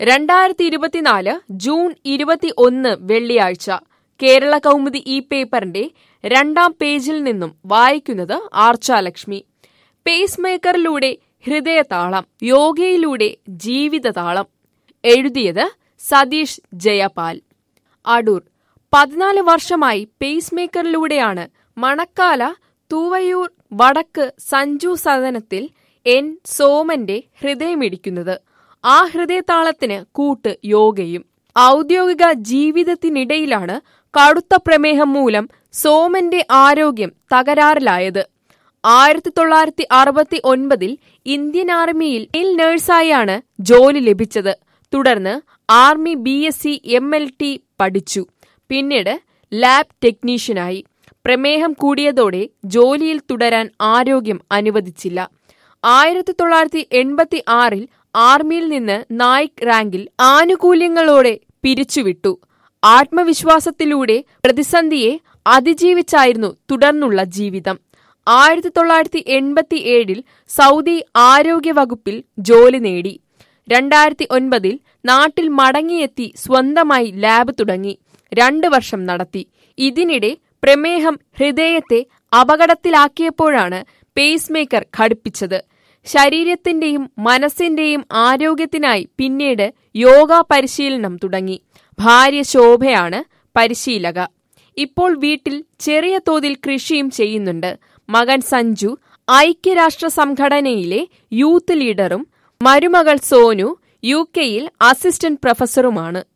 രണ്ടായിരത്തി ഇരുപത്തിനാല് ജൂൺ ഇരുപത്തി ഒന്ന് വെള്ളിയാഴ്ച കേരള കൗമുദി ഈ പേപ്പറിന്റെ രണ്ടാം പേജിൽ നിന്നും വായിക്കുന്നത് ആർച്ചാലക്ഷ്മി പേസ് മേക്കറിലൂടെ ഹൃദയതാളം യോഗയിലൂടെ ജീവിതതാളം എഴുതിയത് സതീഷ് ജയപാൽ അടൂർ പതിനാല് വർഷമായി പേസ് മേക്കറിലൂടെയാണ് മണക്കാല തൂവയൂർ വടക്ക് സഞ്ജു സദനത്തിൽ എൻ സോമന്റെ ഹൃദയമിടിക്കുന്നത് ആ ഹൃദയതാളത്തിന് കൂട്ട് യോഗയും ഔദ്യോഗിക ജീവിതത്തിനിടയിലാണ് കടുത്ത പ്രമേഹം മൂലം സോമന്റെ ആരോഗ്യം തകരാറിലായത് ആയിരത്തി തൊള്ളായിരത്തി അറുപത്തി ഒൻപതിൽ ഇന്ത്യൻ ആർമിയിൽ മെയിൽ നഴ്സായാണ് ജോലി ലഭിച്ചത് തുടർന്ന് army B S C M L T പഠിച്ചു പിന്നീട് ലാബ് ടെക്നീഷ്യനായി പ്രമേഹം കൂടിയതോടെ ജോലിയിൽ തുടരാൻ ആരോഗ്യം അനുവദിച്ചില്ല ആയിരത്തി തൊള്ളായിരത്തി എൺപത്തി ആറിൽ ആർമിയിൽ നിന്ന് നായിക് റാങ്കിൽ ആനുകൂല്യങ്ങളോടെ പിരിച്ചുവിട്ടു ആത്മവിശ്വാസത്തിലൂടെ പ്രതിസന്ധിയെ അതിജീവിച്ചായിരുന്നു തുടർന്നുള്ള ജീവിതം ആയിരത്തി തൊള്ളായിരത്തി എൺപത്തി ഏഴിൽ സൗദി ആരോഗ്യ വകുപ്പിൽ ജോലി നേടി രണ്ടായിരത്തി ഒൻപതിൽ നാട്ടിൽ മടങ്ങിയെത്തി സ്വന്തമായി ലാബ് തുടങ്ങി രണ്ട് വർഷം നടത്തി ഇതിനിടെ പ്രമേഹം ഹൃദയത്തെ അപകടത്തിലാക്കിയപ്പോഴാണ് പേസ് മേക്കർ ഘടിപ്പിച്ചത് ശരീരത്തിന്റെയും മനസ്സിന്റെയും ആരോഗ്യത്തിനായി പിന്നീട് യോഗ പരിശീലനം തുടങ്ങി ഭാര്യ ശോഭയാണ് പരിശീലക ഇപ്പോൾ വീട്ടിൽ ചെറിയ തോതിൽ കൃഷിയും ചെയ്യുന്നുണ്ട് മകൻ സഞ്ജു ഐക്യരാഷ്ട്ര സംഘടനയിലെ യൂത്ത് ലീഡറും മരുമകൾ സോനു യു കെയിൽ അസിസ്റ്റന്റ് പ്രൊഫസറുമാണ്